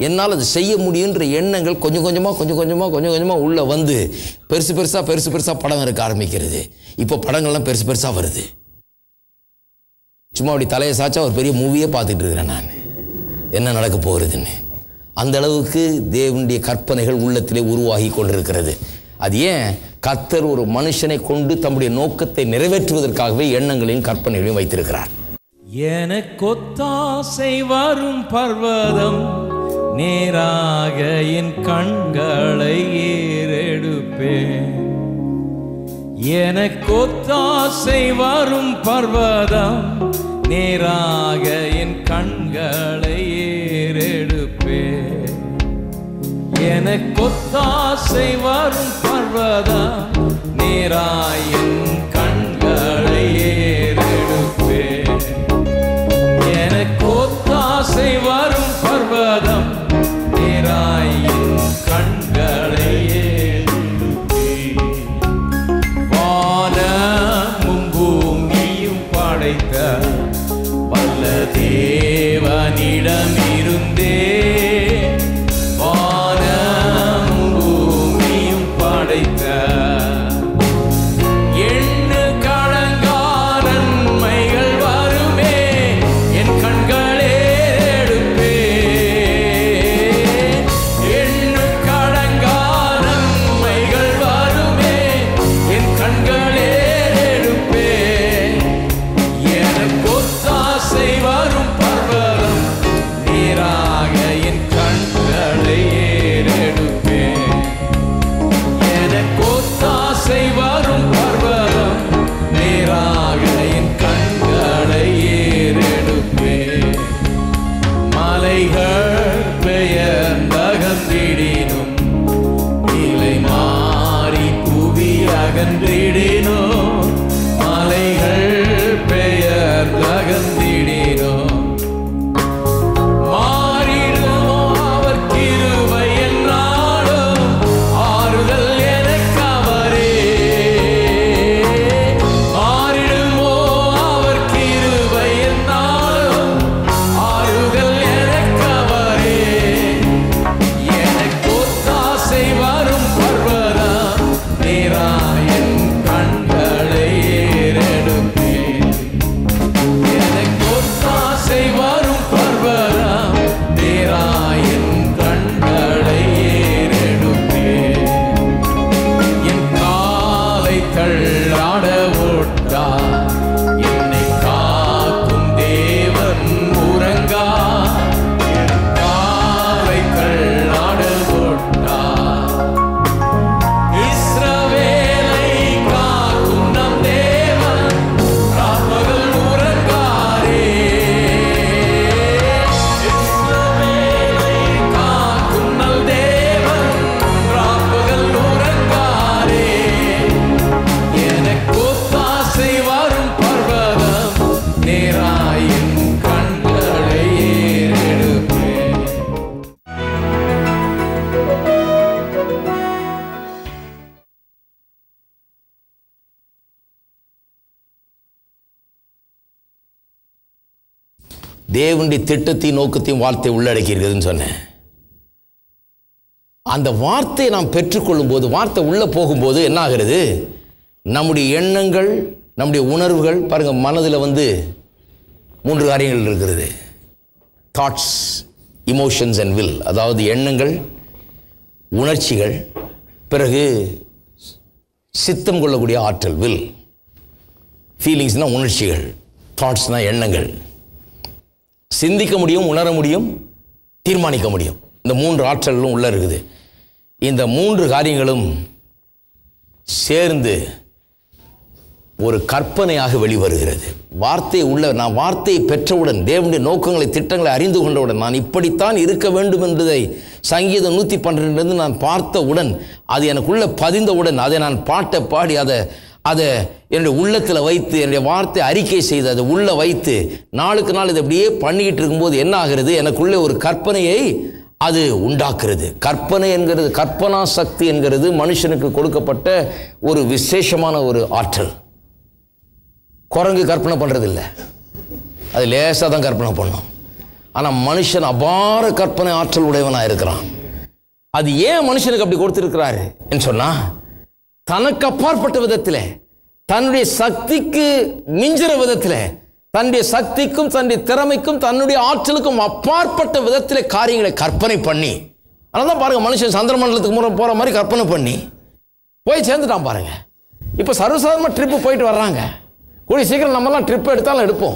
என்னால் அது செய்ய முடியுன்ற எண்ணங்கள் கொஞ்சம் கொஞ்சமாக கொஞ்சம் கொஞ்சமாக கொஞ்சம் கொஞ்சமாக உள்ளே வந்து பெருசு பெருசாக பெருசு பெருசாக படம் இருக்க ஆரம்பிக்கிறது இப்போ படங்கள்லாம் பெருசு பெருசாக வருது சும்மா அப்படி தலையை சாச்சா ஒரு பெரிய மூவியே பார்த்துட்டு இருக்கிறேன் நான் என்ன நடக்க போகிறதுன்னு அந்த அளவுக்கு தேவனுடைய கற்பனைகள் உள்ளத்திலே உருவாகி கொண்டிருக்கிறது அது ஏன் கர்த்தர் ஒரு மனுஷனை கொண்டு தம்முடைய நோக்கத்தை நிறைவேற்றுவதற்காகவே எண்ணங்களையும் கற்பனைகளையும் வைத்திருக்கிறார் எனக்கொத்தாசை வரும் பர்வதம் நேராக என் கண்களை ஏறெடுப்பேன் எனக்கொத்தாசை வரும் பர்வதம் நேராக என் கண்களை ஏறெடுப்பேன் எனக்கொத்தாசை வரும் பர்வதம் நேராய் என் கண்களை ஏறெடுப்பேன் எனக்கொத்தாசை வரும் பர்வதம் நேராய் என் கண்களை ஏறெடுப்பேன் வானமும் பூமியும் படைத்த வல்ல தேவனிடமிருந்தே வானமும் பூமியும் படைத்த எண்ணு கடங்கா நன்மைகள் வருமே என் கண்களே எடுப்பே எண்ணு கடங்கா நன்மைகள் வருமே என் கண்களே எடுப்பே எனக்கு ஒத்தாசை வரும் பர்வதம் நேராக என் கண்களை ஏறெடுப்பேன் எனக்கு ஒத்தாசை வரும் பர்வதம் நேராக என் கண்களை ஏறெடுப்பேன் மலைகள் பெயர்ந்தகன்றிடினும் நிலை மாறி புவி அகன்றிடினும் மலைகள் பெயர்ந்தகன்றிடினும் மாறிடுமோ அவர் கிருபை என்னாலும் ஆறுதல் எனக்கு அவரே மாறிடுமோ அவர் கிருபை என்னாலும் ஆறுதல் எனக்கு அவரே எனக்கு ஒத்தாசை வரும் பர்வதம் நேராயன் கண்களை ஏறெடுப்பேன் எனக்கு ஒத்தாசை வரும் பர்வதம் நேராயன் கண்களை ஏறெடுப்பேன் என் காலை தள்ளாட ஓட்டார் என்னை காக்கும் தேவன் உறங்கா என் காலை தள்ளாட ஓட்டார் இஸ்ரவேலை காக்கும் நம் தேவன் ராப்பகல் உறங்காரே இஸ்ரவேலை காக்கும் நம் தேவன் ராப்பகல் உறங்காரே எனக்கு ஒத்தாசை வரும் பர்வதம் நேராயின் கண்களை ஏறெடுப்பேன் தேவனுடைய திட்டத்தையும் நோக்கத்தையும் வார்த்தை உள்ளடக்கி இருக்குதுன்னு சொன்னேன் அந்த வார்த்தையை நாம் பெற்றுக்கொள்ளும் போது வார்த்தை உள்ளே போகும்போது என்ன ஆகிறது நம்முடைய எண்ணங்கள் நம்முடைய உணர்வுகள் பாருங்க மனதில் வந்து மூன்று காரியங்கள் இருக்கிறது தாட்ஸ் இமோஷன்ஸ் அண்ட் வில் அதாவது எண்ணங்கள் உணர்ச்சிகள் பிறகு சித்தம் கொள்ளக்கூடிய ஆற்றல் வில் ஃபீலிங்ஸ்னால் உணர்ச்சிகள் தாட்ஸ்னால் எண்ணங்கள் சிந்திக்க முடியும் உணர முடியும் தீர்மானிக்க முடியும் இந்த மூன்று ஆற்றல்களும் உள்ளே இருக்குது இந்த மூன்று காரியங்களும் சேர்ந்து ஒரு கற்பனையாக வெளிவருகிறது வார்த்தை உள்ள நான் வார்த்தையை பெற்றவுடன் தேவனுடைய நோக்கங்களை திட்டங்களை அறிந்து கொண்டவுடன் நான் இப்படித்தான் இருக்க வேண்டும் என்பதை சங்கீதம் நூற்றி பன்னிரெண்டு நான் பார்த்தவுடன் அது எனக்குள்ளே பதிந்தவுடன் அதை நான் பாட்டை பாடி அதை அதை என்னுடைய உள்ளத்தில் வைத்து என்னுடைய வார்த்தை அறிக்கை செய்து அதை உள்ளே வைத்து நாளுக்கு நாள் இதை அப்படியே பண்ணிக்கிட்டு இருக்கும்போது என்ன ஆகிறது எனக்குள்ளே ஒரு கற்பனையை அது உண்டாக்குறது கற்பனை என்கிறது கற்பனா சக்தி என்கிறது மனுஷனுக்கு கொடுக்கப்பட்ட ஒரு விசேஷமான ஒரு ஆற்றல் குரங்கு கற்பனை பண்ணுறது இல்லை அது லேசாக தான் கற்பனை பண்ணும் ஆனால் மனுஷன் அபார கற்பனை ஆற்றல் உடையவனாக இருக்கிறான் அது ஏன் மனுஷனுக்கு அப்படி கொடுத்துருக்கிறாரு என்று சொன்னா தனக்கு அப்பாற்பட்ட விதத்தில் தன்னுடைய சக்திக்கு மிஞ்சிற விதத்தில் தன்னுடைய சக்திக்கும் தன்னுடைய திறமைக்கும் தன்னுடைய ஆற்றலுக்கும் அப்பாற்பட்ட விதத்தில் காரியங்களை கற்பனை பண்ணி அதனால தான் பாருங்க மனுஷன் சந்திர மண்டலத்துக்கு முறை போகிற மாதிரி கற்பனை பண்ணி போய் சேர்ந்துட்டான் பாருங்க இப்போ சர்வசாதாரணமாக ட்ரிப்பு போயிட்டு வர்றாங்க கூடிய சீக்கிரம் நம்மலாம் ட்ரிப் எடுத்தாலும் எடுப்போம்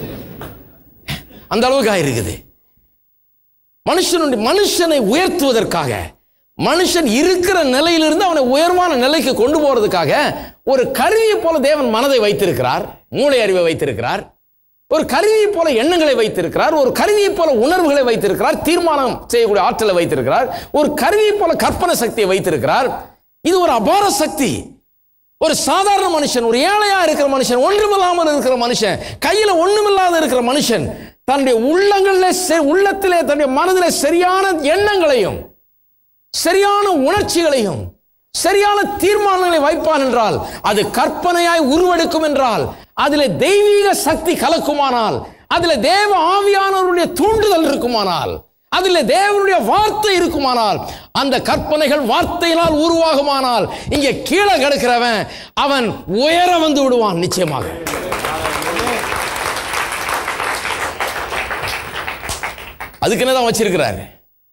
அந்த அளவுக்கு ஆயிருக்குது மனுஷனுடைய மனுஷனை உயர்த்துவதற்காக மனுஷன் இருக்கிற நிலையிலிருந்து அவனை உயர்வான நிலைக்கு கொண்டு போறதுக்காக ஒரு கருவியை போல தேவன் மனதை வைத்திருக்கிறார் மூளை அறிவை வைத்திருக்கிறார் ஒரு கருவியை போல எண்ணங்களை வைத்திருக்கிறார் ஒரு கருவியை போல உணர்வுகளை வைத்திருக்கிறார் தீர்மானம் செய்யக்கூடிய ஆற்றலை வைத்திருக்கிறார் ஒரு கருவியை போல கற்பனை சக்தியை வைத்திருக்கிறார் இது ஒரு அபார சக்தி ஒரு சாதாரண மனுஷன் ஒரு ஏழையா இருக்கிற மனுஷன் ஒன்றுமில்லாமல் இருக்கிற மனுஷன் கையில ஒண்ணுமில்லாத இருக்கிற மனுஷன் தன்னுடைய உள்ளங்கள்ல செ- உள்ளத்திலே தன்னுடைய மனதிலே சரியான எண்ணங்களையும் சரியான உணர்ச்சிகளையும் சரியான தீர்மானங்களை வைப்பான் என்றால் அது கற்பனையாய் உருவெடுக்கும் என்றால் அதிலே தெய்வீக சக்தி கலக்குமானால் அதிலே தேவ ஆவியானவருடைய தூண்டுதல் இருக்குமானால் அதில் தேவனுடைய வார்த்தை இருக்குமானால் அந்த கற்பனைகள் வார்த்தையினால் உருவாகுமானால் இங்கே கீழே கிடக்கிறவன் அவன் உயர வந்து விடுவான் நிச்சயமாக அதுக்குன்னு தான் வச்சிருக்கிறாரு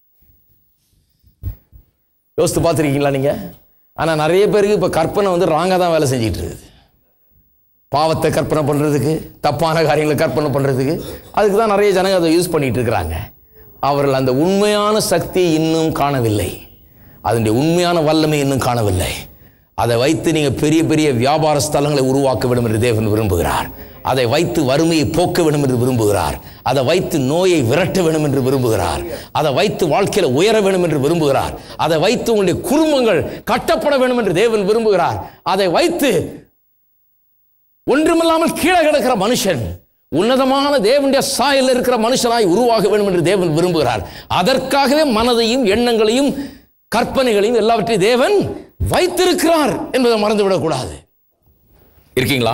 யோசித்து பார்த்துருக்கீங்களா நீங்க ஆனா நிறைய பேருக்கு இப்ப கற்பனை வந்து ராங்கா தான் வேலை செஞ்சிட்டு இருக்குது பாவத்தை கற்பனை பண்றதுக்கு தப்பான காரியங்களை கற்பனை பண்றதுக்கு அதுக்கு தான் நிறைய ஜனங்க அதை யூஸ் பண்ணிட்டு இருக்கிறாங்க அவர்கள் அந்த உண்மையான சக்தியை இன்னும் காணவில்லை அதனுடைய உண்மையான வல்லமை இன்னும் காணவில்லை அதை வைத்து நீங்க பெரிய பெரிய வியாபார ஸ்தலங்களை உருவாக்க வேண்டும் என்று தேவன் விரும்புகிறார் அதை வைத்து வறுமையை போக்க வேண்டும் என்று விரும்புகிறார் அதை வைத்து நோயை விரட்ட வேண்டும் என்று விரும்புகிறார் அதை வைத்து வாழ்க்கையில உயர வேண்டும் என்று விரும்புகிறார் அதை வைத்து உங்களுடைய குடும்பங்கள் கட்டப்பட வேண்டும் என்று தேவன் விரும்புகிறார் அதை வைத்து ஒன்றுமில்லாமல் கீழே கிடக்கிற மனுஷன் உன்னதமான தேவனுடைய சாயலில் இருக்கிற மனுஷனாய் உருவாக வேண்டும் என்று தேவன் விரும்புகிறார் அதற்காகவே மனதையும் எண்ணங்களையும் கற்பனைகளையும் எல்லாவற்றையும் தேவன் வைத்திருக்கிறார் என்பதை மறந்துவிடக் கூடாது இருக்கீங்களா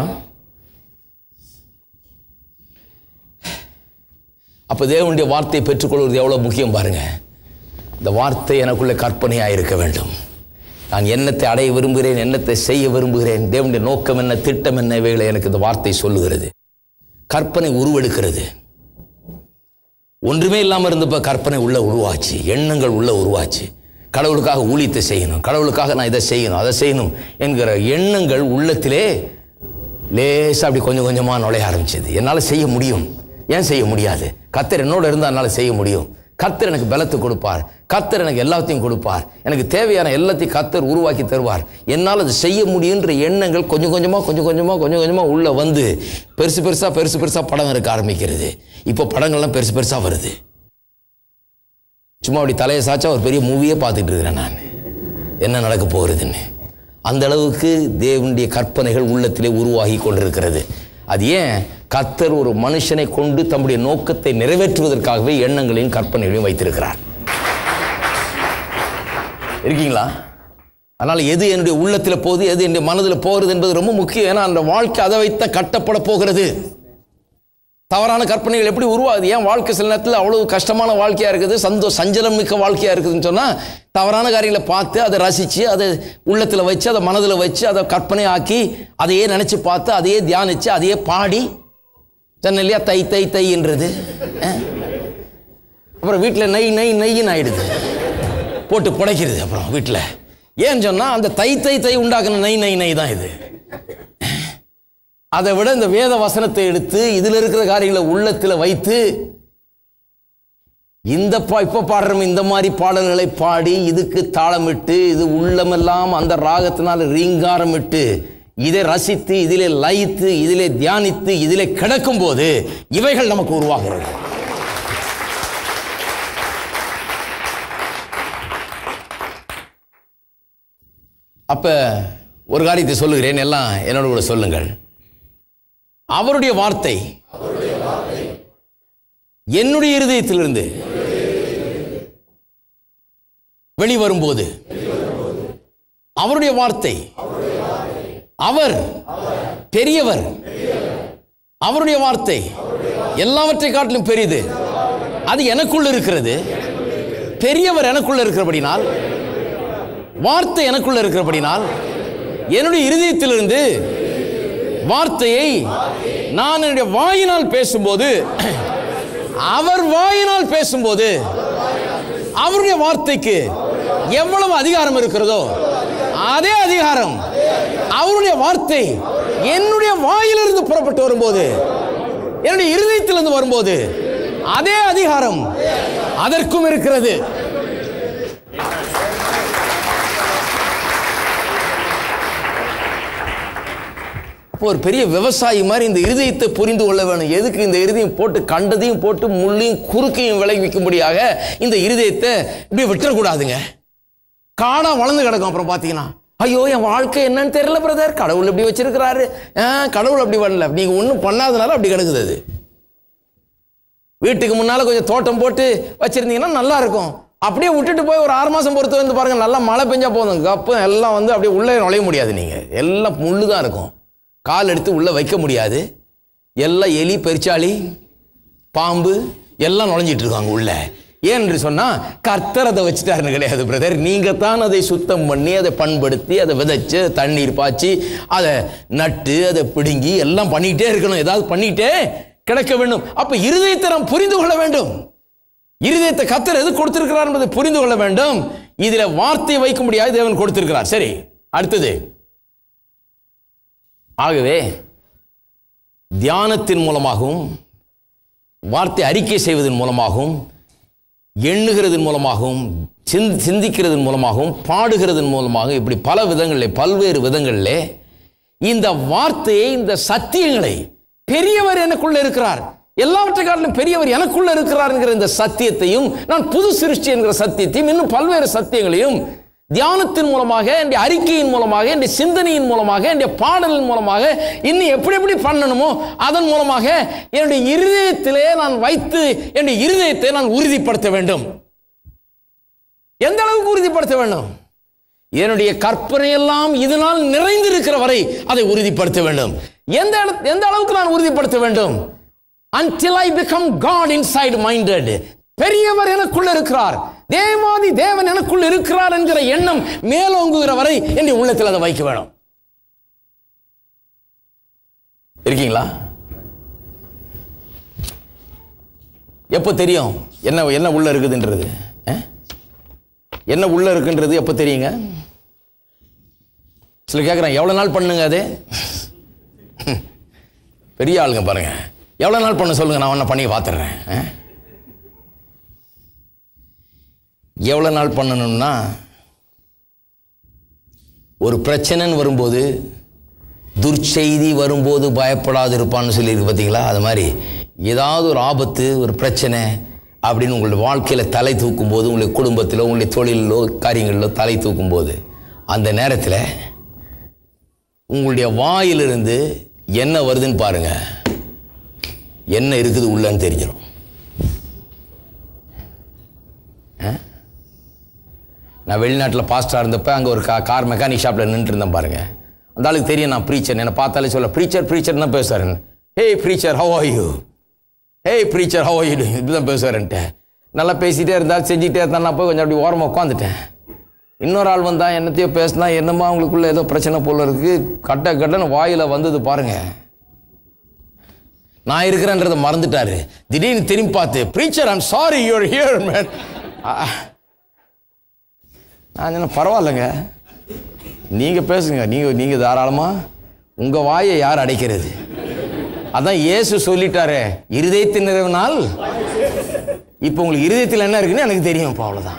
அப்ப தேவனுடைய வார்த்தையை பெற்றுக்கொள்வது எவ்வளவு முக்கியம் பாருங்க இந்த வார்த்தை எனக்குள்ள கற்பனையாக இருக்க வேண்டும் நான் எண்ணத்தை அடைய விரும்புகிறேன் எண்ணத்தை செய்ய விரும்புகிறேன் தேவனுடைய நோக்கம் என்ன திட்டம் என்ன இவைகளை எனக்கு இந்த வார்த்தை சொல்லுகிறது கற்பனை உருவெடுக்கிறது ஒன்றுமே இல்லாமல் இருந்தப்ப கற்பனை உள்ள உருவாச்சு எண்ணங்கள் உள்ள உருவாச்சு கடவுளுக்காக ஊழியத்தை செய்யணும் கடவுளுக்காக நான் இதை செய்யணும் அதை செய்யணும் என்கிற எண்ணங்கள் உள்ளத்திலே லேசாக அப்படி கொஞ்சம் கொஞ்சமாக நுழைய ஆரம்பிச்சது என்னால் செய்ய முடியும் ஏன் செய்ய முடியாது கத்தர் என்னோட இருந்தால் என்னால் செய்ய முடியும் கத்தர் எனக்கு பலத்தை கொடுப்பார் கத்தர் எனக்கு எல்லாத்தையும் கொடுப்பார் எனக்கு தேவையான எல்லாத்தையும் கத்தர் உருவாக்கி தருவார் என்னால் அது செய்ய முடியுன்ற எண்ணங்கள் கொஞ்சம் கொஞ்சமாக கொஞ்சம் கொஞ்சமாக கொஞ்சம் கொஞ்சமாக உள்ளே வந்து பெருசு பெருசாக பெருசு பெருசாக படம் இருக்க ஆரம்பிக்கிறது இப்போ படங்கள்லாம் பெருசு பெருசாக வருது சும்மா அப்படி தலையை சாச்சா ஒரு பெரிய மூவியே பார்த்துட்டு இருக்கிறேன் நான் என்ன நடக்க போகிறதுன்னு அந்த அளவுக்கு தேவனுடைய கற்பனைகள் உள்ளத்திலே உருவாகி கொண்டிருக்கிறது அது ஏன் கர்த்தர் ஒரு மனுஷனை கொண்டு தம்முடைய நோக்கத்தை நிறைவேற்றுவதற்காகவே எண்ணங்களையும் கற்பனைகளையும் வைத்திருக்கிறார் இருக்கீங்களா அதனால் எது என்னுடைய உள்ளத்தில் போகுது எது என்னுடைய மனதில் போகிறது என்பது ரொம்ப முக்கியம் ஏன்னா அந்த வாழ்க்கை அதை வைத்த கட்டப்பட போகிறது தவறான கற்பனைகள் எப்படி உருவாகுது ஏன் வாழ்க்கை சில நேரத்தில் அவ்வளவு கஷ்டமான வாழ்க்கையாக இருக்குது சந்தோ சஞ்சலம் மிக்க வாழ்க்கையாக இருக்குதுன்னு சொன்னால் தவறான காரியங்களை பார்த்து அதை ரசித்து அதை உள்ளத்தில் வச்சு அதை மனதில் வச்சு அதை கற்பனை ஆக்கி அதையே நினச்சி பார்த்து அதையே தியானித்து அதையே பாடி சொன்ன இல்லையா தை தை தைன்றது அஹ். அப்புறம் வீட்டில் நெய் நெய் நெய்ன்னு ஆயிடுது போட்டு புடைக்கிறது அப்புறம் வீட்டில் ஏன்னு சொன்னால் அந்த தை தை தை உண்டாக்குன நெய் நெய் நெய் தான் இது அதை விட இந்த வேத வசனத்தை எடுத்து இதில் இருக்கிற காரியங்களை உள்ளத்தில் வைத்து இந்த பா இப்போ பாடுறோம் இந்த மாதிரி பாடல்களை பாடி இதுக்கு தாளமிட்டு இது உள்ளமெல்லாம் அந்த ராகத்தினால் ரீங்காரமிட்டு இதை ரசித்து இதிலே லயித்து இதிலே தியானித்து இதிலே கிடக்கும் போது இவைகள் நமக்கு உருவாகிறது அப்ப ஒரு காரியத்தை சொல்லுகிறேன் எல்லாம் என்னோட கூட சொல்லுங்கள் அவருடைய வார்த்தை என்னுடைய இருதயத்திலிருந்து வெளிவரும்போது அவருடைய வார்த்தை அவர் பெரியவர் அவருடைய வார்த்தை எல்லாவற்றை காட்டிலும் பெரியது அது எனக்குள்ள இருக்கிறது பெரியவர் எனக்குள்ள இருக்கிறபடினால் வார்த்தை எனக்குள்ள இருக்கிறபடினால் என்னுடைய இருதயத்திலிருந்து வார்த்தையை நான் என்னுடைய வாயினால் பேசும்போது அவர் வாயினால் பேசும்போது அவருடைய வார்த்தைக்கு எவ்வளவு அதிகாரம் இருக்கிறதோ அதே அதிகாரம் அவருடைய வார்த்தை என்னுடைய வாயிலிருந்து புறப்பட்டு வரும்போது என்னுடைய இருதயத்திலிருந்து வரும்போது அதே அதிகாரம் அதற்கும் இருக்கிறது அப்போ ஒரு பெரிய விவசாயி மாதிரி இந்த இருதயத்தை புரிந்து கொள்ள வேணும் எதுக்கு இந்த இருதயம் போட்டு கண்டதையும் போட்டு முள்ளையும் குறுக்கையும் விளைவிக்கும்படியாக இந்த இருதயத்தை இப்படி விட்டுறக்கூடாதுங்க காடா வளர்ந்து கிடக்கும் அப்புறம் பார்த்தீங்கன்னா ஐயோ என் வாழ்க்கை என்னன்னு தெரியல பிரதர் கடவுள் இப்படி வச்சிருக்கிறாரு ஆ, கடவுள் அப்படி வரல நீங்க ஒன்றும் பண்ணாதனால அப்படி கிடக்குது அது வீட்டுக்கு முன்னால கொஞ்சம் தோட்டம் போட்டு வச்சிருந்தீங்கன்னா நல்லா இருக்கும் அப்படியே விட்டுட்டு போய் ஒரு ஆறு மாசம் பொறுத்து வந்து பாருங்க நல்லா மழை பெஞ்சா போதும் கப்பு எல்லாம் வந்து அப்படியே உள்ளே நுழைய முடியாது நீங்க எல்லாம் முள்ளு தான் இருக்கும் கால் எடுத்து உள்ள வைக்க முடியாது எல்லாம் எலி பெருச்சாளி பாம்பு எல்லாம் நுழைஞ்சிட்டு இருக்காங்க உள்ள ஏன் என்று சொன்னா கர்த்தர் அதை வச்சுட்டாருன்னு கிடையாது பிரதர் நீங்க தான் அதை சுத்தம் பண்ணி அதை பண்படுத்தி அதை விதைச்சு தண்ணீர் பாய்ச்சி அதை நட்டு அதை பிடுங்கி எல்லாம் பண்ணிக்கிட்டே இருக்கணும் ஏதாவது பண்ணிக்கிட்டே கிடக்க வேண்டும் அப்ப இருதயத்தை நாம் புரிந்து கொள்ள வேண்டும் இருதயத்தை கத்தர் எது கொடுத்திருக்கிறார் என்பதை புரிந்து கொள்ள வேண்டும் இதுல வார்த்தை வைக்க முடியாது தேவன் கொடுத்திருக்கிறார் சரி அடுத்தது ஆகவே தியானத்தின் மூலமாகவும் வார்த்தை அறிக்கை செய்வதன் மூலமாகவும் எண்ணுகிறதன் மூலமாகவும் சிந்த் சிந்திக்கிறதன் மூலமாகவும் பாடுகிறதன் மூலமாக இப்படி பல விதங்களில் பல்வேறு விதங்களிலே இந்த வார்த்தையை இந்த சத்தியங்களை பெரியவர் எனக்குள்ள இருக்கிறார் எல்லாவற்றை காட்டிலும் பெரியவர் எனக்குள்ள இருக்கிறார் என்கிற இந்த சத்தியத்தையும் நான் புது சிருஷ்டி என்கிற சத்தியத்தையும் இன்னும் பல்வேறு சத்தியங்களையும் தியானத்தின் மூலமாக என்னுடைய அறிக்கையின் மூலமாக என்னுடைய சிந்தனையின் மூலமாக என்னுடைய பாடலின் மூலமாக இன்னும் எப்படி எப்படி பண்ணணுமோ அதன் மூலமாக என்னுடைய இருதயத்திலே நான் வைத்து என்னுடைய இருதயத்தை நான் உறுதிப்படுத்த வேண்டும் எந்த அளவுக்கு உறுதிப்படுத்த வேண்டும் என்னுடைய கற்பனை எல்லாம் இதனால் நிறைந்திருக்கிற வரை அதை உறுதிப்படுத்த வேண்டும் எந்த அள- எந்த அளவுக்கு நான் உறுதிப்படுத்த வேண்டும் until I become God inside minded பெரியவர் எனக்குள்ள இருக்கிறார் தேவாதி தேவன் எனக்குள்ள இருக்கிறார் என்கிற எண்ணம் மேலோங்குகிற வரை என்னுடைய உள்ளத்தில் அதை வைக்க வேணும் இருக்கீங்களா எப்போ தெரியும் என்ன என்ன உள்ள இருக்குதுன்றது அஹ்? என்ன உள்ள இருக்குன்றது எப்போ தெரியுங்க சில கேட்குறேன் எவ்வளோ நாள் பண்ணுங்க அது பெரிய ஆளுங்க பாருங்க எவ்வளோ நாள் பண்ண சொல்லுங்க நான் ஒன்றை பண்ணி பார்த்துடுறேன் அஹ்? எவ்வளோ நாள் பண்ணணும்னா ஒரு பிரச்சனைன்னு வரும்போது துர்ச்செய்தி வரும்போது பயப்படாது இருப்பான்னு சொல்லியிருக்கு பார்த்தீங்களா அது மாதிரி ஏதாவது ஒரு ஆபத்து ஒரு பிரச்சனை அப்படின்னு உங்களுடைய வாழ்க்கையில் தலை தூக்கும்போது உங்களுடைய குடும்பத்திலோ உங்களுடைய தொழிலிலோ காரியங்களிலோ தலை தூக்கும்போது அந்த நேரத்தில் உங்களுடைய வாயிலிருந்து என்ன வருதுன்னு பாருங்க என்ன இருக்குது உள்ளன்னு தெரிஞ்சிடும் நான் வெளிநாட்டில் பாஸ்டாக இருந்தப்ப அங்கே ஒரு கா கார் மெக்கானிக் ஷாப்பில் நின்றுட்டு இருந்தேன் பாருங்க அந்த ஆளுக்கு தெரியும் நான் ப்ரீச்சர் என்னை பார்த்தாலே சொல்ல ப்ரீச்சர் ப்ரீச்சர் தான் பேசுவார் hey preacher how are you hey preacher how are you இப்படி தான் பேசுவாருன்ட்டு நல்லா பேசிகிட்டே இருந்தால் செஞ்சுட்டே இருந்தால் நான் போய் கொஞ்சம் அப்படி ஓரமாக உட்காந்துட்டேன் இன்னொரு ஆள் வந்தா என்னத்தையோ பேசினா என்னமா அவங்களுக்குள்ள ஏதோ பிரச்சனை போல இருக்கு கட்ட கட்டன்னு வாயில வந்தது பாருங்க நான் இருக்கிறேன்றதை மறந்துட்டாரு திடீர்னு திரும்பி பார்த்து preacher I'm sorry you're here man நான் சொன்னேன் பரவாயில்லைங்க நீங்கள் பேசுங்க நீங்கள் நீங்கள் தாராளமாக உங்கள் வாயை யார் அடைக்கிறது அதான் இயேசு சொல்லிட்டாரே இருதயத்தின் நிறைவினால் இப்போ உங்களுக்கு இருதயத்தில் என்ன இருக்குன்னு எனக்கு தெரியும் இப்போ அவ்வளோதான்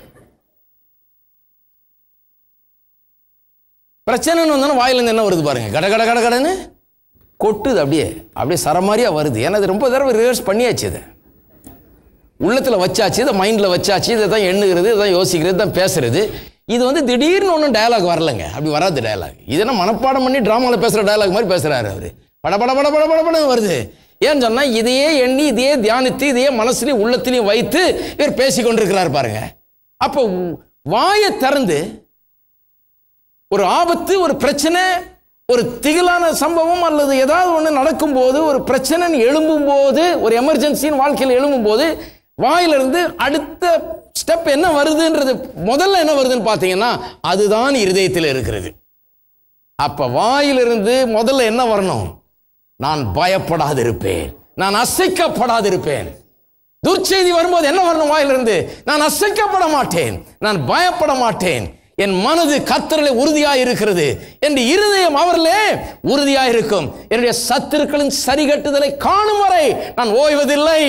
பிரச்சனைன்னு வந்தோன்னா வாயிலேருந்து என்ன வருது பாருங்க கட கட கட கடன்னு கொட்டுது அப்படியே அப்படியே சரமாரியாக வருது ஏன்னா அது ரொம்ப தடவை ரிவர்ஸ் பண்ணியாச்சு இது உள்ளத்தில் வச்சாச்சு இதை மைண்டில் வச்சாச்சு இதை தான் எண்ணுகிறது இதை தான் யோசிக்கிறது தான் பேசுறது இது வந்து திடீர்னு ஒன்றும் டயலாக் வரலங்க அப்படி வராது டயலாக் இதெல்லாம் மனப்பாடம் பண்ணி ட்ராமாவில் பேசுகிற டயலாக் மாதிரி பேசுகிறாரு அவர் பட பட பட பட பட படன்னு வருது ஏன்னு சொன்னால் இதையே எண்ணி இதையே தியானித்து இதையே மனசுலையும் உள்ளத்திலையும் வைத்து இவர் பேசி கொண்டிருக்கிறார் பாருங்க அப்போ வாயை திறந்து ஒரு ஆபத்து ஒரு பிரச்சனை ஒரு திகிலான சம்பவம் அல்லது ஏதாவது ஒன்று நடக்கும்போது ஒரு பிரச்சனை எழும்பும்போது ஒரு எமர்ஜென்சின்னு வாழ்க்கையில் எழும்பும்போது வாயிலிருந்து அடுத்த ஸ்டெப் என்ன வருதுன்றது முதல்ல என்ன வருதுன்னு பார்த்தீங்கன்னா அதுதான் இருதயத்தில் இருக்கிறது அப்ப வாயிலிருந்து முதல்ல என்ன வரணும் நான் பயப்படாதிருப்பேன் நான் அசைக்கப்படாதிருப்பேன் துர்ச்செய்தி வரும்போது என்ன வரணும் வாயிலிருந்து நான் அசைக்கப்பட மாட்டேன் நான் பயப்பட மாட்டேன் என் மனது கத்தரிலே உறுதியாய் இருக்கிறது என் இருதயம் அவரிலே உறுதியாய் இருக்கும் என்னுடைய சத்துருக்களின் சரிகட்டுதலை காணும் வரை நான் ஓய்வதில்லை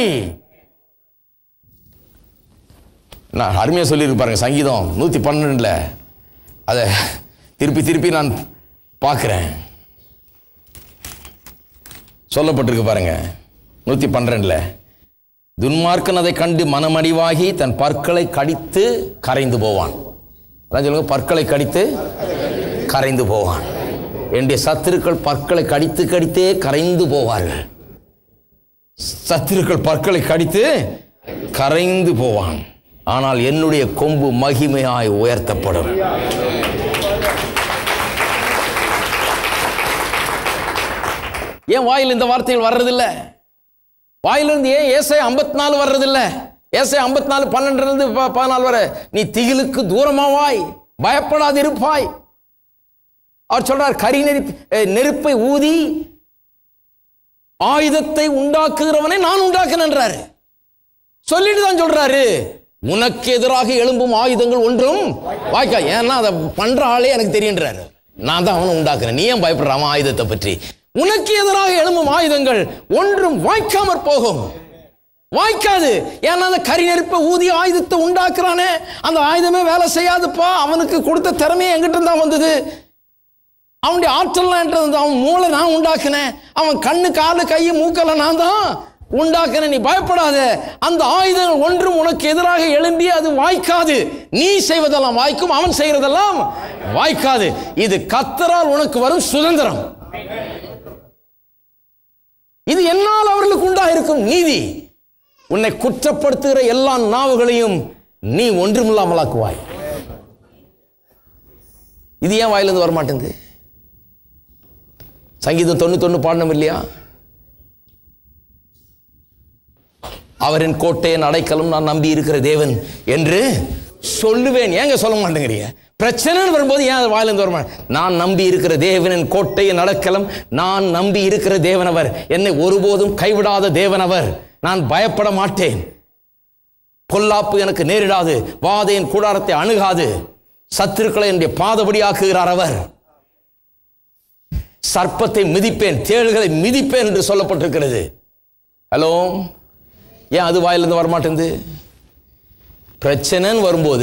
நான் அருமையாக சொல்லியிருப்பாருங்க சங்கீதம் நூற்றி பன்னெண்டில் அதை திருப்பி திருப்பி நான் பார்க்குறேன் சொல்லப்பட்டிருக்கு பாருங்க நூற்றி பன்னிரெண்டில் துன்மார்க்கன் அதை கண்டு மனமடிவாகி தன் பற்களை கடித்து கரைந்து போவான் அதான் சொல்லுங்க பற்களை கடித்து கரைந்து போவான் என்னுடைய சத்துருக்கள் பற்களை கடித்து கடித்தே கரைந்து போவார்கள் சத்துருக்கள் பற்களை கடித்து கரைந்து போவான் ஆனால் என்னுடைய கொம்பு மகிமையாய் உயர்த்தப்படும் ஏன் வாயில் இந்த வார்த்தைகள் வர்றதில்ல வாயிலிருந்து ஏன் ஏசை ஐம்பத்தி நாலு வர்றதில்ல ஏசை ஐம்பத்தி நாலு பன்னெண்டுலேருந்து பதினாலு வரை நீ திகிலுக்கு தூரமாவாய் பயப்படாது இருப்பாய் அவர் சொல்றார் கரி நெருப்பு அஹ், நெருப்பை ஊதி ஆயுதத்தை உண்டாக்குகிறவனை நான் உண்டாக்குனன்றாரு சொல்லிட்டு தான் சொல்றாரு உனக்கு எதிராக எழும்பும் ஆயுதங்கள் ஒன்றும் வாய்க்கா ஏன்னா அதை பண்ற ஆளே எனக்கு தெரியுன்றாரு நான் தான் அவனை உண்டாக்குறேன் நீ ஏன் பயப்படுற அவன் ஆயுதத்தை பற்றி உனக்கு எதிராக எழும்பும் ஆயுதங்கள் ஒன்றும் வாய்க்காமற் போகும் வாய்க்காது ஏன்னா அந்த கரி நெருப்பை ஊதி ஆயுதத்தை உண்டாக்குறானே அந்த ஆயுதமே வேலை செய்யாதுப்பா அவனுக்கு கொடுத்த திறமையே எங்கிட்ட இருந்தா வந்தது அவனுடைய ஆற்றல்லாம் என்கிட்ட இருந்தது. அவன் மூளை நான் உண்டாக்குனேன் அவன் கண்ணு காலு கை மூக்கெல்லாம் நான் தான் உண்டாக்குனேன் நீ பயப்படாத அந்த ஆயுதங்கள் ஒன்றும் உனக்கு எதிராக எழும்பி அது வாய்க்காது நீ செய்வதெல்லாம் வாய்க்கும் அவன் செய்யறதெல்லாம் வாய்க்காது இது கத்தரால் உனக்கு வரும் சுதந்திரம் இது என்னால் அவர்களுக்கு உண்டாயிருக்கும் நீதி உன்னை குற்றப்படுத்துகிற எல்லா நாவுகளையும் நீ ஒன்றுமில்லாமலாக்குவாய் இது ஏன் வாயிலிருந்து வர மாட்டேங்குது சங்கீதம் தொண்ணூத்தொன்னு பாடணும் இல்லையா அவரின் கோட்டையின் அடைக்கலம் நான் நம்பி இருக்கிற தேவன் என்று சொல்லுவேன் ஏங்க சொல்ல மாட்டேங்கிறீங்க பிரச்சனைன்னு வரும்போது ஏன் அது வாயிலிருந்து வர மாட்டேன் நான் நம்பி இருக்கிற தேவனின் கோட்டையின் அடைக்கலம் நான் நம்பி இருக்கிற தேவனவர் என்னை ஒருபோதும் கைவிடாத தேவனவர் நான் பயப்பட மாட்டேன் பொல்லாப்பு எனக்கு நேரிடாது வாதையின் கூடாரத்தை அணுகாது சத்துருக்களை என்னுடைய பாதபடியாக்குகிறார் அவர் சர்ப்பத்தை மிதிப்பேன் தேள்களை மிதிப்பேன் என்று சொல்லப்பட்டிருக்கிறது ஹலோ ஏன் அது வாயிலிருந்து வரமாட்டேங்குது பிரச்சனைன்னு வரும்போது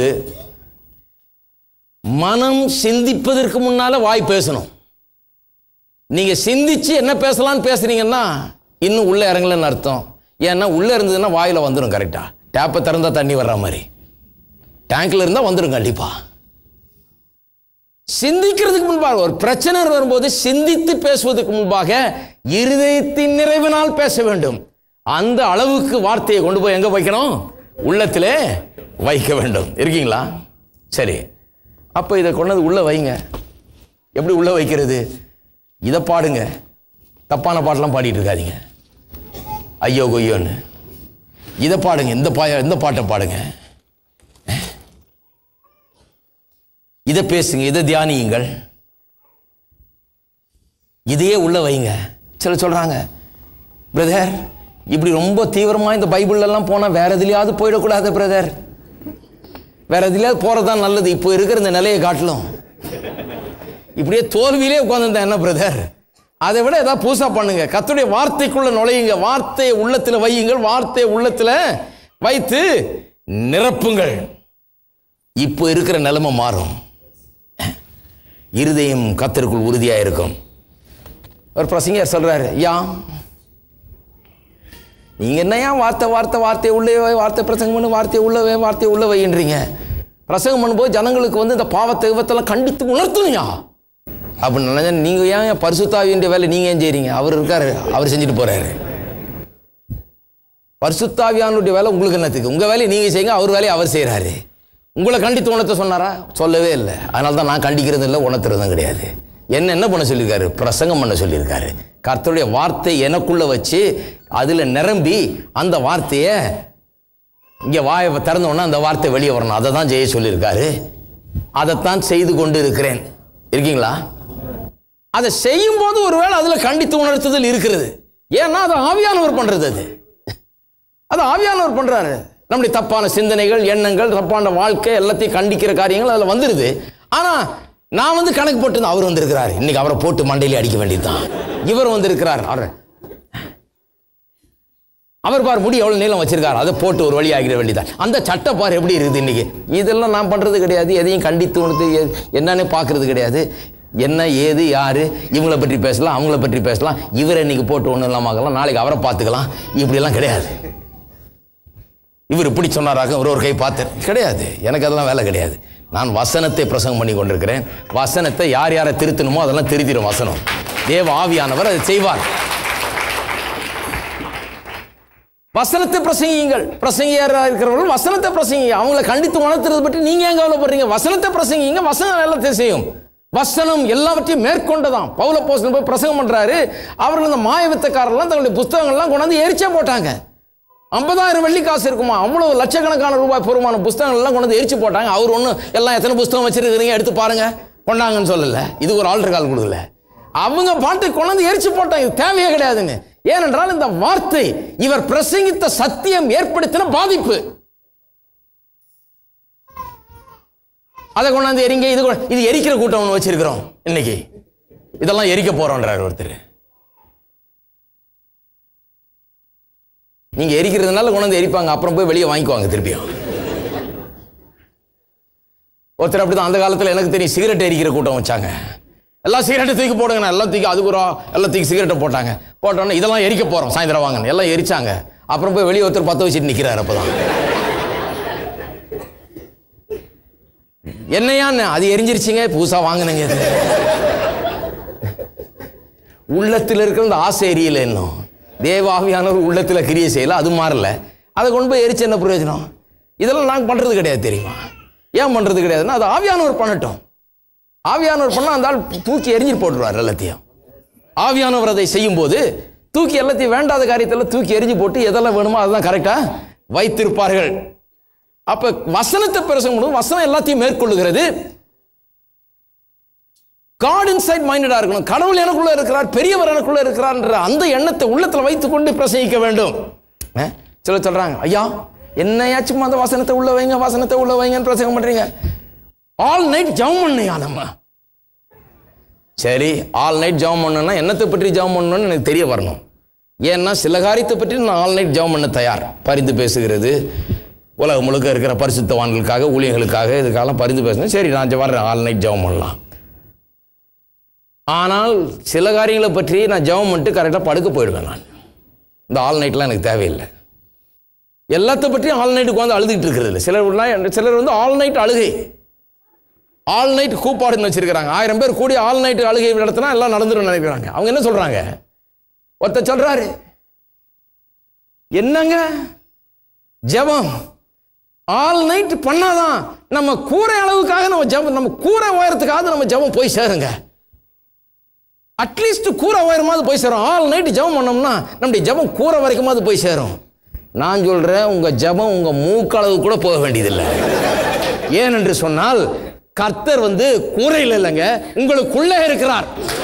மனம் சிந்திப்பதற்கு முன்னால வாய் பேசணும் நீங்க சிந்திச்சு என்ன பேசலாம்னு பேசுறீங்கன்னா இன்னும் உள்ள இறங்கலன்னு அர்த்தம் ஏன்னா உள்ள இருந்ததுன்னா வாயில வந்துடும் கரெக்டா டேப்பை திறந்தா தண்ணி வர்ற மாதிரி டேங்க்ல இருந்தா வந்துடும் கண்டிப்பா சிந்திக்கிறதுக்கு முன்பாக ஒரு பிரச்சனை வரும்போது சிந்தித்து பேசுவதற்கு முன்பாக இருதயத்தின் நிறைவினால் பேச வேண்டும் அந்த அளவுக்கு வார்த்தையை கொண்டு போய் எங்க வைக்கணும் உள்ளத்திலே வைக்க வேண்டும் இருக்கீங்களா சரி அப்போ இதை கொண்டது உள்ள வைங்க எப்படி உள்ள வைக்கிறது இதை பாடுங்க தப்பான பாட்டெல்லாம் பாடிட்டு இருக்காதீங்க ஐயோ கொய்யோன்னு இதை பாடுங்க இந்த பா இந்த பாட்டை பாடுங்க இதை பேசுங்க இதை தியானியுங்கள் இதையே உள்ள வைங்க சில சொல்றாங்க பிரதர் இப்படி ரொம்ப தீவிரமா இந்த பைபிள்ல எல்லாம் போனா வேற எதுலயாவது போயிடக்கூடாது பிரதர் வேற எதுலயாவது போறதுதான் நல்லது இப்போ இருக்கிற இந்த நிலையை காட்டிலும் இப்படியே தோல்வியிலே உட்காந்துருந்தா என்ன பிரதர் அதை விட ஏதாவது பூசா பண்ணுங்க கத்துடைய வார்த்தைக்குள்ள நுழையுங்க வார்த்தையை உள்ளத்தில் வையுங்கள் வார்த்தையை உள்ளத்தில் வைத்து நிரப்புங்கள் இப்போ இருக்கிற நிலைமை மாறும் இருதயம் கத்தருக்குள் உறுதியாக இருக்கும் ஒரு பிரசங்கர் சொல்றாரு யா நீங்க என்னையா வார்த்தை வார்த்தை வார்த்தையை உள்ளே வை, வார்த்தை பிரசங்கம் பண்ணு வார்த்தையை உள்ளவே வார்த்தையை உள்ள வைன்றீங்க பிரசங்கம் பண்ணும்போது ஜனங்களுக்கு வந்து இந்த பாவத்தை விபத்தெல்லாம் கண்டித்து உணர்த்தணும்யா அப்படின்னு நினைச்சா நீங்க ஏன் பரிசுத்தாவின்ற வேலை நீங்க ஏன் செய்றீங்க அவர் இருக்காரு அவர் செஞ்சுட்டு போறாரு பரிசுத்தாவியானுடைய வேலை உங்களுக்கு என்னத்துக்கு உங்க வேலையை நீங்க செய்யுங்க அவர் வேலையை அவர் செய்றாரு உங்களை கண்டித்து உணர்த்த சொன்னாரா சொல்லவே இல்லை அதனால தான் நான் கண்டிக்கிறது இல்லை உணர்த்துறதும் கிடையாது என்ன என்ன பண்ண சொல்லியிருக்காரு பிரசங்கம் பண்ண சொல்லியிருக்காரு கர்த்தருடைய வார்த்தை எனக்குள்ள வச்சு அதுல நிரம்பி அந்த வார்த்தையை இங்கே வாயை திறந்த உடனே அந்த வார்த்தை வெளியே வரணும் அதை தான் செய்ய சொல்லியிருக்காரு அதைத்தான் செய்து கொண்டு இருக்கிறேன் இருக்கீங்களா அதை செய்யும் போது ஒருவேளை அதில் கண்டித்து உணர்த்துதல் இருக்கிறது ஏன்னா அது ஆவியானவர் பண்றது அது அது ஆவியானவர் பண்றாரு நம்முடைய தப்பான சிந்தனைகள் எண்ணங்கள் தப்பான வாழ்க்கை எல்லாத்தையும் கண்டிக்கிற காரியங்கள் அதில் வந்துருது ஆனா நான் வந்து கணக்கு போட்டு அவர் வந்திருக்கிறார் இன்னைக்கு அவரை போட்டு மண்டையில அடிக்க வேண்டியதுதான் இவர் வந்திருக்கிறார் அவர் அவர் பார் முடி எவ்வளவு நீளம் வச்சிருக்காரு அதை போட்டு ஒரு வழி ஆகிட வேண்டியதான் அந்த சட்டை பார் எப்படி இருக்குது இன்னைக்கு இதெல்லாம் நான் பண்றது கிடையாது எதையும் கண்டித்து உணர்த்து எ- என்னன்னு பார்க்கறது கிடையாது என்ன ஏது யாரு இவங்கள பற்றி பேசலாம் அவங்கள பற்றி பேசலாம் இவரை இன்னைக்கு போட்டு ஒன்றும் இல்லாமல் நாளைக்கு அவரை பார்த்துக்கலாம் இப்படியெல்லாம் கிடையாது இவர் இப்படி சொன்னாராக ஒரு ஒரு கை பார்த்தேன் கிடையாது எனக்கு அதெல்லாம் வேலை கிடையாது நான் வசனத்தை பிரசங்கம் பண்ணி கொண்டிருக்கிறேன் வசனத்தை யார் யாரை திருத்தணுமோ அதெல்லாம் திருத்திடும் வசனம் தேவ ஆவியானவர் அதை செய்வார் வசனத்தை பிரசங்கியுங்கள் பிரசங்கியாரா இருக்கிறவர்கள் வசனத்தை பிரசங்கிங்க அவங்கள கண்டித்து உணர்த்துறது பற்றி நீங்க ஏன் கவலைப்படுறீங்க வசனத்தை பிரசங்கிங்க வசனம் எல்லாத்தையும் செய்யும் வசனம் எல்லாவற்றையும் மேற்கொண்டதாம் பவுல போஸ்டன் போய் பிரசங்கம் பண்றாரு அவர்கள் இந்த மாய வித்தக்காரர்லாம் தங்களுடைய புஸ்தகங்கள்லாம் கொண்டாந்து எரிச்சே போட்டாங்க ஐம்பதாயிரம் வெள்ளி காசு இருக்குமா அவ்வளவு லட்சக்கணக்கான ரூபாய் பெருமான புஸ்தகங்கள் எல்லாம் கொண்டு வந்து எரிச்சு போட்டாங்க அவர் ஒன்றும் எல்லாம் எத்தனை புஸ்தகம் வச்சிருக்கிறீங்க எடுத்து பாருங்க கொண்டாங்கன்னு சொல்லல இது ஒரு ஆல்டர் கால் கொடுக்கல அவங்க பாட்டு கொண்டு வந்து எரிச்சு போட்டாங்க இது தேவையே கிடையாதுன்னு ஏனென்றால் இந்த வார்த்தை இவர் பிரசங்கித்த சத்தியம் ஏற்படுத்தின பாதிப்பு அதை கொண்டாந்து எரிங்க இது கொ- இது எரிக்கிற கூட்டம் ஒன்று வச்சிருக்கிறோம் இன்னைக்கு இதெல்லாம் எரிக்க போறோன்றார் ஒருத்தர் நீங்க எரிக்கிறதுனால கொண்டு வந்து எரிப்பாங்க அப்புறம் போய் வெளியே வாங்கிக்குவாங்க திருப்பியும் ஒருத்தர் அப்படிதான் அந்த காலத்துல எனக்கு தெரியும் சிகரெட் எரிக்கிற கூட்டம் வச்சாங்க எல்லாம் சிகரெட்டை தூக்கி போடுங்க நான் எல்லாம் தூக்கி அதுக்கு ஒரு ஆ- எல்லாம் தூக்கி சிகரெட்டை போட்டாங்க போட்டோன்னே இதெல்லாம் எரிக்க போறோம் சாயந்தரம் வாங்கன்னு எல்லாம் எரிச்சாங்க அப்புறம் போய் வெளியே ஒருத்தர் பத்த வச்சுட்டு நிக்கிறாரு அப்பதான் என்னையான்னு அது எரிஞ்சிருச்சுங்க புதுசா வாங்கினங்க இது உள்ளத்தில் இருக்கிற அந்த ஆசை எரியல இன்னும் தேவாவியானவர் உள்ளத்தில் கிரியை செய்யல அது மாறல அதை கொண்டு போய் எரிச்சு என்ன பிரயோஜனம் இதெல்லாம் நாங்கள் பண்றது கிடையாது தெரியுமா ஏன் பண்றது கிடையாதுன்னா அது ஆவியானவர் பண்ணட்டும் ஆவியானவர் பண்ணா அந்த ஆள் தூக்கி எரிஞ்சிட்டு போட்டுருவார் எல்லாத்தையும் ஆவியானவர் அதை செய்யும்போது தூக்கி எல்லாத்தையும் வேண்டாத காரியத்தில் தூக்கி எரிஞ்சு போட்டு எதெல்லாம் வேணுமோ அதெல்லாம் கரெக்டா வைத்திருப்பார்கள் அப்ப வசனத்தை பிரசங்கம் வசனம் எல்லாத்தையும் மேற்கொள்ளுகிறது காட் இன்சைட் மைண்டடா இருக்கணும் கடவுள் எனக்குள்ள இருக்கிறார் பெரியவர் எனக்குள்ள இருக்கிறார்ன்ற அந்த எண்ணத்தை உள்ளத்துல வைத்துக்கொண்டு பிரசங்கிக்க வேண்டும் அஹ், சிலர் சொல்றாங்க ஐயா என்னையா சும்மா அந்த வசனத்தை உள்ள வைங்க வசனத்தை உள்ள வைங்கன்னு பிரசங்கம் பண்றீங்க ஆல் நைட் ஜெபம் பண்ணையா நம்ம சரி ஆல் நைட் ஜெபம் பண்ணணும்னா என்னத்தை பற்றி ஜெபம் பண்ணணும்னு எனக்கு தெரிய வரணும் ஏன்னா சில காரியத்தை பற்றி நான் ஆல் நைட் ஜெபம் பண்ண தயார் பரிந்து பேசுகிறது உலகம் முழுக்க இருக்கிற பரிசுத்தவான்களுக்காக ஊழியர்களுக்காக இதுக்கெல்லாம் பரிந்து பேசணும் சரி நான் வர்றேன் ஆல் நைட் ஜெபம் பண்ணலாம் ஆனால் சில காரியங்களை பற்றி நான் ஜெபம் பண்ணிட்டு கரெக்டாக படுக்க போயிடுவேன் நான் இந்த ஆல் நைட்லாம் எனக்கு தேவையில்லை எல்லாத்த பற்றியும் ஆல் நைட்டுக்கு வந்து அழுதுகிட்டு இருக்கிறது இல்லை சிலர் உள்ள- சிலர் வந்து ஆல் நைட் அழுகை ஆல் நைட் கூப்பாடுன்னு வச்சிருக்கிறாங்க ஆயிரம் பேர் கூடி ஆல் நைட் அழுகை நடத்தினா எல்லாம் நடந்துடும் நினைக்கிறாங்க அவங்க என்ன சொல்றாங்க ஒருத்தர் சொல்றாரு என்னங்க ஜெபம் ஆல் நைட் பண்ணாதான் நம்ம கூரை அளவுக்காக நம்ம ஜெபம் நம்ம கூரை உயரத்துக்காக நம்ம ஜெபம் போய் சேருங்க அட்லீஸ்ட் கூரை உயரமாவது போய் சேரும் ஆல் நைட் ஜெபம் பண்ணோம்னா நம்முடைய ஜெபம் கூரை வரைக்குமாவது போய் சேரும் நான் சொல்றேன் உங்க ஜெபம் உங்க மூக்களவு கூட போக வேண்டியதில்லை ஏனென்று சொன்னால் கர்த்தர் வந்து கூரையில் இல்லைங்க உங்களுக்குள்ளே இருக்கிறார்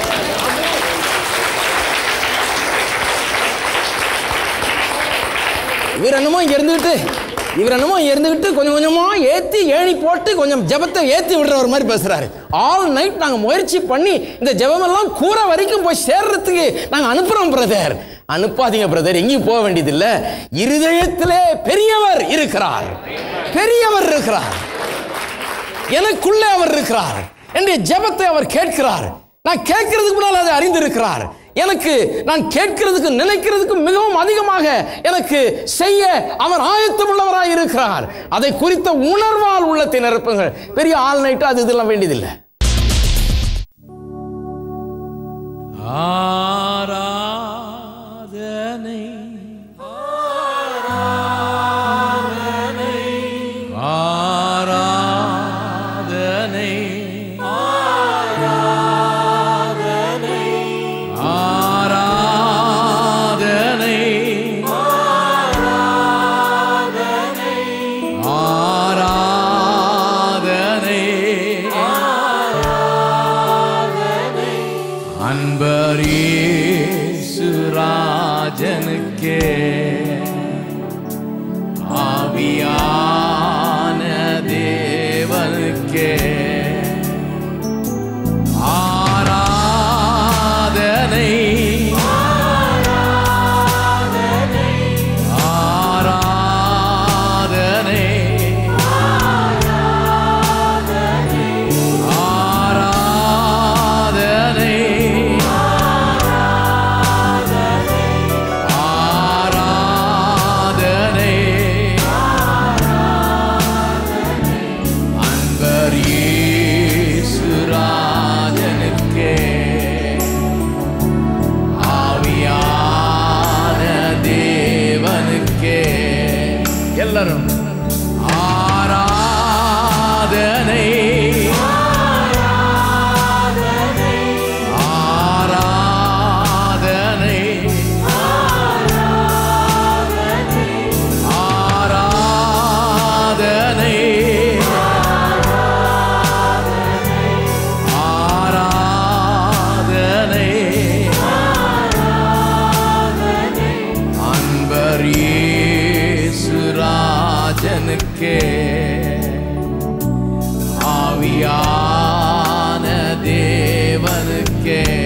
இவர் என்னமோ இங்க இருந்துகிட்டு இவர் என்னமோ இங்க இருந்துகிட்டு கொஞ்சம் கொஞ்சமா ஏத்தி ஏணி போட்டு கொஞ்சம் ஜெபத்தை ஏத்தி விடுறவர் மாதிரி பேசுறாரு ஆல் நைட் நாங்க முயற்சி பண்ணி இந்த ஜெபமெல்லாம் கூரை வரைக்கும் போய் சேர்றதுக்கு நாங்க அனுப்புறோம் பிரதர் அனுப்பாதீங்க பிரதர் எங்கேயும் போக வேண்டியதில்லை இருதயத்திலே பெரியவர் இருக்கிறார் பெரியவர் இருக்கிறார் எனக்குள்ளே அவர் இருக்கிறார் என்னுடைய ஜெபத்தை அவர் கேட்கிறார் நான் கேட்கிறதுக்கு முன்னால் அதை அறிந்திருக்கிறார் எனக்கு நான் கேட்கிறதுக்கு நினைக்கிறதுக்கு மிகவும் அதிகமாக எனக்கு செய்ய அவர் ஆயத்தம் உள்ளவராய் இருக்கிறார் அதை குறித்த உணர்வால் உள்ளத்தை நிரப்புங்கள் பெரிய ஆள் நைட்டு அது இதெல்லாம் வேண்டியதில்லை ஆராதனை ஆராதனை ஆராதனை ஆராதனை அன்பரே சுராஜனுக்கே ஆவியான தேவனுக்கே ஆராதனை ஆராதனை ஆராதனை ஆராதனை அன்பர் இயேசுராஜனுக்கே ஆவியான தேவனுக்கே எல்லாரும் ஆராதனை ஆராதனை ஆராதனை ஆராதனை அன்பர் இயேசுராஜனுக்கே ஆவியான தேவனுக்கே